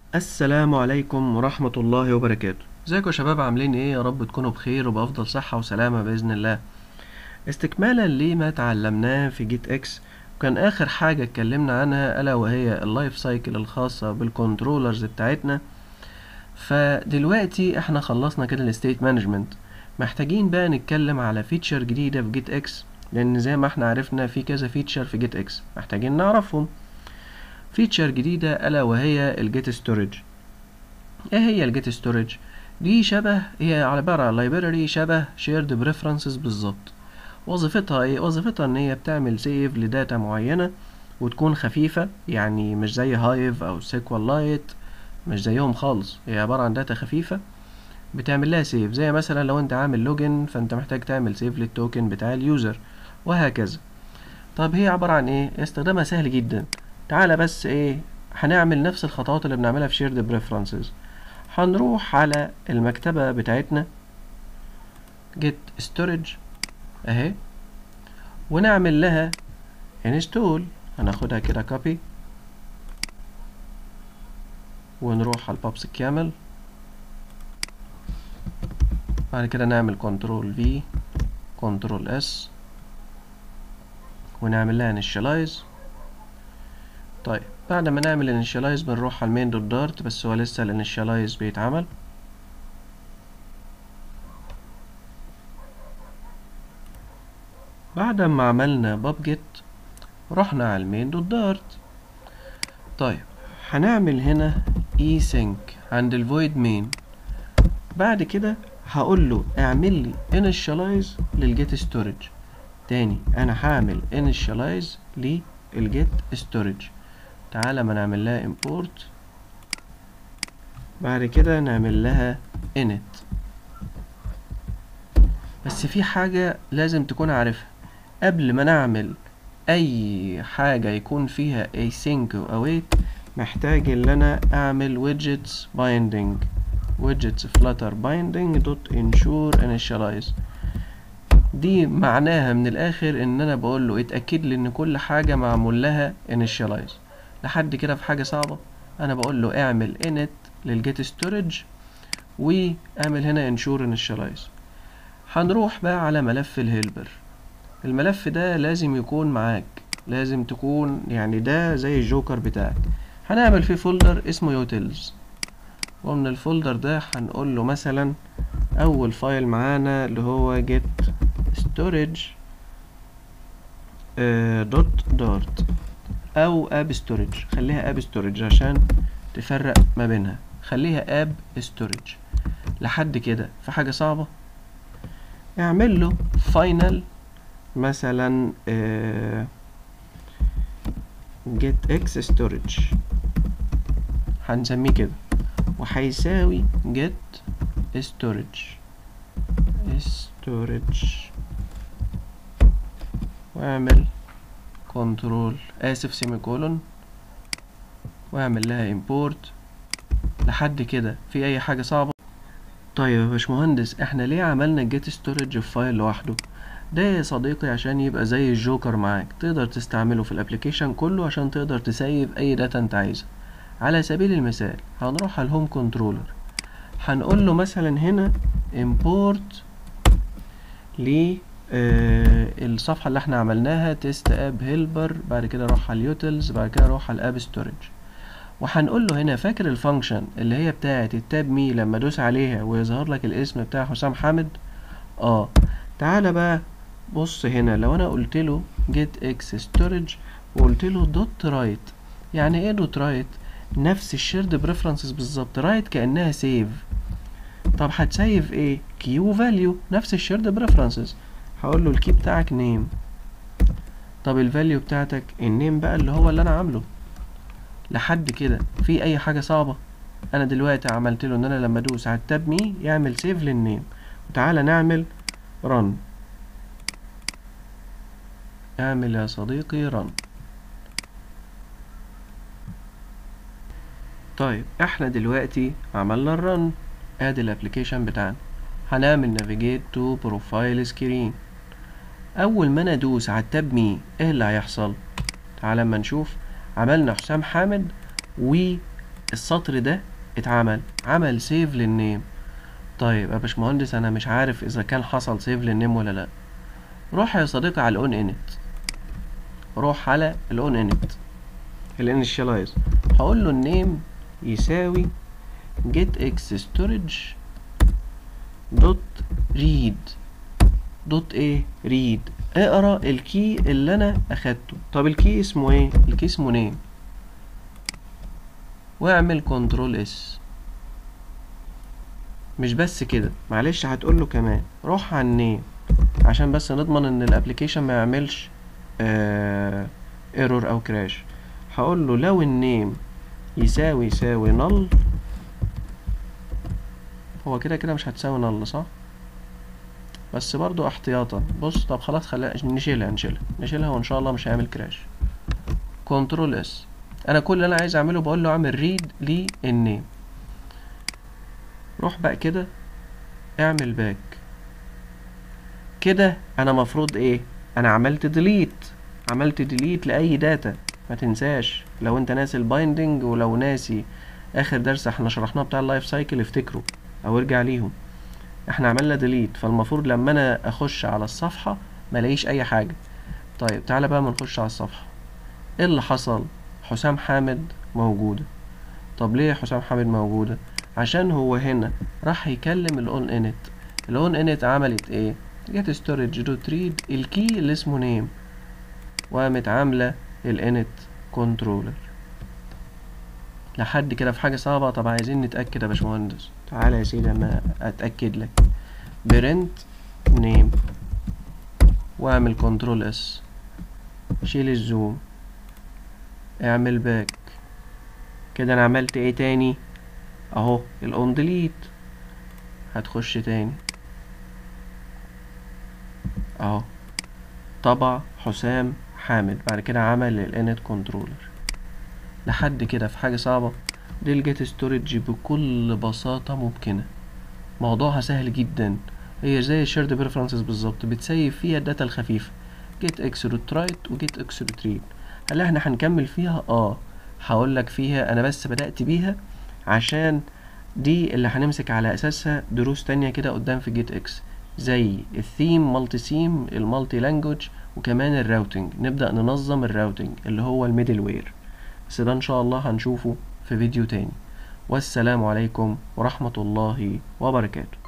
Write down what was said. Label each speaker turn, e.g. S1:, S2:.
S1: السلام عليكم ورحمة الله وبركاته ازيكم يا شباب عاملين ايه يا رب تكونوا بخير وبأفضل صحة وسلامة بإذن الله استكمالا لما تعلمناه في جيت اكس وكان آخر حاجة اتكلمنا عنها ألا وهي اللايف سايكل الخاصة بالكنترولرز بتاعتنا فدلوقتي احنا خلصنا كده الستيت مانجمنت محتاجين بقى نتكلم على فيتشر جديدة في جيت اكس لأن زي ما احنا عرفنا في كذا فيتشر في جيت اكس محتاجين نعرفهم فيتشر جديدة ألا وهي الجيت ستورج ايه هي الجيت ستورج دي شبه هي عبارة عن لايبراري شبه شيرد بريفرنسز بالظبط وظيفتها ايه وظيفتها ان هي بتعمل سيف لداتا معينة وتكون خفيفة يعني مش زي هايف او سيكوال لايت مش زيهم خالص هي عبارة عن داتا خفيفة بتعمل لها سيف زي مثلا لو انت عامل لوجن فانت محتاج تعمل سيف للتوكن بتاع اليوزر وهكذا طب هي عبارة عن ايه استخدامها سهل جدا تعالى بس ايه هنعمل نفس الخطوات اللي بنعملها في شيرد بريفرنسز هنروح على المكتبة بتاعتنا get storage اهي ونعمل لها install هناخدها كده copy ونروح على البابس كامل بعد كده نعمل كنترول V كنترول S ونعمل لها initialize طيب بعد ما نعمل initialize بنروح على المين دوت دارت بس هو لسه الانيشالايز بيتعمل بعد ما عملنا باب جيت رحنا على المين دوت دارت طيب هنعمل هنا اي سينك عند الفويد مين بعد كده هقول له اعمل لي initialize للجيت ستورج تاني انا هعمل initialize للجيت ستورج تعالى ما نعمل لها import بعد كده نعمل لها init بس في حاجة لازم تكون عارفها قبل ما نعمل اي حاجة يكون فيها async و await محتاج ان انا اعمل widgets binding widgets flutter binding dot ensure initialize دي معناها من الاخر ان انا بقول له اتاكد لي ان كل حاجه معمول لها initialize لحد كده في حاجه صعبه انا بقول له اعمل init للجيت ستورج واعمل هنا ensure initialize هنروح بقى على ملف الهيلبر الملف ده لازم يكون معاك لازم تكون يعني ده زي الجوكر بتاعك هنعمل فيه فولدر اسمه يوتيلز ومن الفولدر ده هنقول له مثلا اول فايل معانا اللي هو get storage دوت دارت او اب ستورج خليها اب ستورج عشان تفرق ما بينها خليها اب ستورج لحد كده في حاجه صعبه اعمل له فاينل مثلا آه get x storage هنسميه كده وهيساوي get storage storage واعمل كنترول اسف سيمي كولون واعمل لها import لحد كده في اي حاجه صعبه طيب يا باشمهندس احنا ليه عملنا جيت ستورج في فايل لوحده ده يا صديقي عشان يبقى زي الجوكر معاك تقدر تستعمله في الابليكيشن كله عشان تقدر تسيب اي داتا انت عايزها على سبيل المثال هنروح على الهوم كنترولر هنقول له مثلا هنا import ل آه الصفحة اللي احنا عملناها تيست اب هيلبر بعد كده اروح على اليوتلز بعد كده اروح على الاب ستورج وهنقول له هنا فاكر الفانكشن اللي هي بتاعه التاب مي لما ادوس عليها ويظهر لك الاسم بتاع حسام حامد اه تعالى بقى بص هنا لو انا قلت له get x storage وقلت له دوت رايت يعني ايه دوت رايت نفس الشيرد بريفرنسز بالظبط رايت كانها سيف طب هتسيف ايه كيو فاليو نفس الشيرد بريفرنسز هقول له الكي بتاعك نيم طب الفاليو بتاعتك النيم بقى اللي هو اللي انا عامله لحد كده في اي حاجه صعبه انا دلوقتي عملت له ان انا لما ادوس على التاب مي يعمل سيف للنيم وتعالى نعمل رن اعمل يا صديقي رن طيب احنا دلوقتي عملنا الرن ادي الابليكيشن بتاعنا هنعمل نافيجيت تو بروفايل سكرين اول ما انا ادوس على التاب مي ايه اللي هيحصل تعال اما نشوف عملنا حسام حامد و السطر ده اتعمل عمل سيف للنيم طيب يا باشمهندس انا مش عارف اذا كان حصل سيف للنيم ولا لا روح يا صديقي على الاون انت روح على الاون انت الانيشاليز هقول له النيم يساوي get x storage دوت read دوت ايه read اقرا الكي اللي انا اخدته طب الكي اسمه ايه الكي اسمه نيم واعمل كنترول اس مش بس كده معلش هتقول له كمان روح على النيم عشان بس نضمن ان الابليكيشن ما يعملش ايرور او كراش هقول له لو النيم يساوي يساوي نل هو كده كده مش هتساوي نل صح بس برضو احتياطا بص طب خلاص خلينا نشيلها نشيلها نشيلها وان شاء الله مش هيعمل كراش كنترول اس انا كل اللي انا عايز اعمله بقول له اعمل ريد للنيم روح بقى كده اعمل باك كده انا مفروض ايه انا عملت ديليت عملت ديليت لاي داتا ما تنساش لو انت ناسي البايندنج ولو ناسي اخر درس احنا شرحناه بتاع اللايف سايكل افتكره او ارجع ليهم احنا عملنا ديليت فالمفروض لما انا اخش على الصفحة ملاقيش اي حاجة طيب تعالى بقى ما نخش على الصفحة ايه اللي حصل حسام حامد موجودة طب ليه حسام حامد موجودة عشان هو هنا راح يكلم الاون انت الاون انت عملت ايه جت ستورج دوت ريد الكي اللي اسمه نيم وقامت عاملة الانت كنترولر لحد كده في حاجة صعبة طب عايزين نتأكد يا باشمهندس تعالى يا سيدي اما اتأكد لك برنت نيم واعمل كنترول اس شيل الزوم اعمل باك كده انا عملت ايه تاني اهو الاون ديليت هتخش تاني اهو طبع حسام حامد بعد كده عمل الانت كنترولر لحد كده في حاجة صعبة دي الجيت ستورج بكل بساطة ممكنة موضوعها سهل جدا هي زي الشيرد بريفرنسز بالظبط بتسيب فيها الداتا الخفيفة جيت اكس روت رايت وجيت اكس روت ريد هل احنا هنكمل فيها اه هقول لك فيها انا بس بدأت بيها عشان دي اللي هنمسك على اساسها دروس تانية كده قدام في جيت اكس زي الثيم مالتي سيم المالتي لانجوج وكمان الراوتنج نبدأ ننظم الراوتنج اللي هو الميدل وير بس ده ان شاء الله هنشوفه في فيديو تاني والسلام عليكم ورحمة الله وبركاته